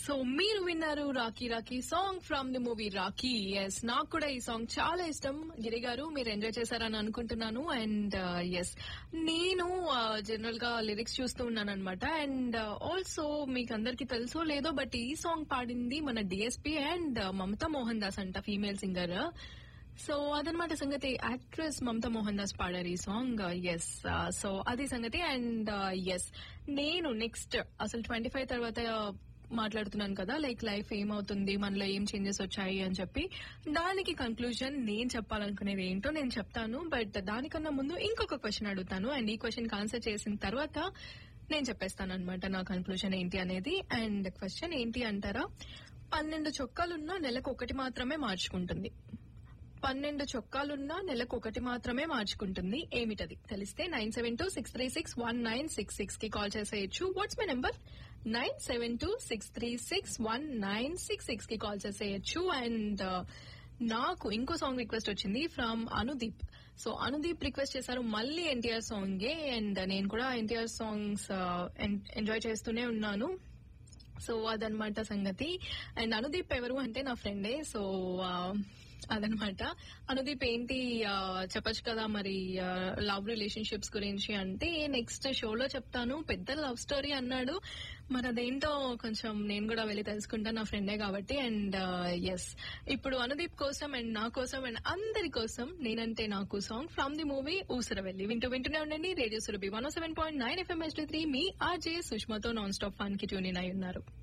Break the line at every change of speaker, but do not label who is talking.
so మీరు విన్నారు Rocky Rocky song from the movie Rocky yes నాకు కూడా ఈ సాంగ్ చాలా ఇష్టం గిరి గారు మీరు ఎంజాయ్ చేశారని అనుకుంటున్నాను అండ్ ఎస్ నేను జనరల్ గా లిరిక్స్ చూస్తూ ఉన్నాను అనమాట అండ్ ఆల్సో మీకు అందరికి తెలుసో లేదో బట్ ఈ సాంగ్ పాడింది మన డిఎస్పి అండ్ మమతా మోహన్ దాస్ అంట ఫీమేల్ సింగర్ సో అదనమాట సంగతి యాక్ట్రెస్ మమతా మోహన్ దాస్ పాడారు ఈ సాంగ్ ఎస్ సో అది సంగతి అండ్ ఎస్ నేను నెక్స్ట్ అసలు ట్వంటీ ఫైవ్ తర్వాత మాట్లాడుతున్నాను కదా లైక్ లైఫ్ ఏమవుతుంది మనలో ఏం చేంజెస్ వచ్చాయి అని చెప్పి దానికి కంక్లూజన్ నేను చెప్పాలనుకునేది ఏంటో నేను చెప్తాను బట్ దానికన్నా ముందు ఇంకొక క్వశ్చన్ అడుగుతాను అండ్ ఈ క్వశ్చన్ ఆన్సర్ చేసిన తర్వాత నేను చెప్పేస్తాను అనమాట నా కన్క్లూజన్ ఏంటి అనేది అండ్ క్వశ్చన్ ఏంటి అంటారా పన్నెండు చొక్కాలున్నా నెలకు ఒకటి మాత్రమే మార్చుకుంటుంది పన్నెండు చొక్కాలున్నా నెలకు ఒకటి మాత్రమే మార్చుకుంటుంది ఏమిటది తెలిస్తే nine seven two six three six one nine six six కి కాల్ చేసేయచ్చు what's my number nine seven two six three six one nine six six కి కాల్ చేసేయచ్చు అండ్ నాకు ఇంకో సాంగ్ రిక్వెస్ట్ వచ్చింది from Anudeep so Anudeep request చేశారు మళ్ళీ ఎన్టీఆర్ సాంగే అండ్ నేను కూడా ఎన్టీఆర్ సాంగ్స్ ఎంజాయ్ చేస్తూనే ఉన్నాను సో అదనమాట సంగతి అండ్ అనుదీప్ ఎవరు అంటే నా ఫ్రెండే సో అదనమాట అనుదీప్ ఏంటి చెప్పొచ్చు కదా మరి లవ్ రిలేషన్షిప్స్ గురించి అంటే నెక్స్ట్ షోలో చెప్తాను పెద్ద లవ్ స్టోరీ అన్నాడు మరి అదేంటో కొంచెం నేను కూడా వెళ్ళి తెలుసుకుంటాను నా ఫ్రెండే కాబట్టి అండ్ ఎస్ ఇప్పుడు అనుదీప్ కోసం అండ్ నా కోసం అండ్ అందరి కోసం నేనంటే నాకు song from the movie Oosaravelli వింటూ వింటూనే ఉండండి radio Surabhi one seven point nine FM three మీ ఆర్జే సుష్మాతో నాన్ స్టాప్ ఫన్ కి ట్యూన్ అయి ఉన్నారు